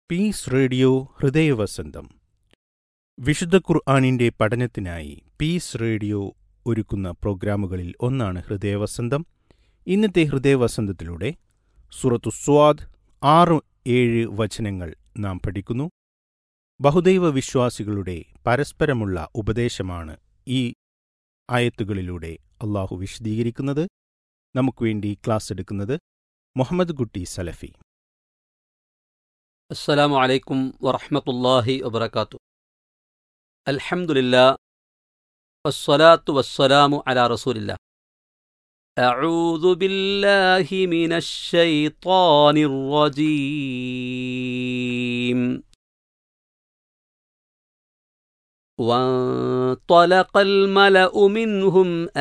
piece radio ഹൃദയവസന്തം വിശുദ്ധ ഖുർആാനിന്റെ പഠനത്തിനായി പീസ് റേഡിയോ ഒരുക്കുന്ന പ്രോഗ്രാമുകളിൽ ഒന്നാണ് ഹൃദയവസന്തം ഇന്നത്തെ ഹൃദയവസന്തത്തിലൂടെ സുറത്തു സ്വാദ് ആറ് ഏഴ് വചനങ്ങൾ നാം പഠിക്കുന്നു ബഹുദൈവ വിശ്വാസികളുടെ പരസ്പരമുള്ള ഉപദേശമാണ് ഈ ആയത്തുകളിലൂടെ അള്ളാഹു വിശദീകരിക്കുന്നത് നമുക്ക് വേണ്ടി ക്ലാസ് എടുക്കുന്നത് മുഹമ്മദ് കുട്ടി സലഫി السلام عليكم ورحمة الله وبركاته الحمد لله والصلاة والسلام على رسول الله أعوذ بالله من الشيطان الرجيم وانطلق الملأ منهم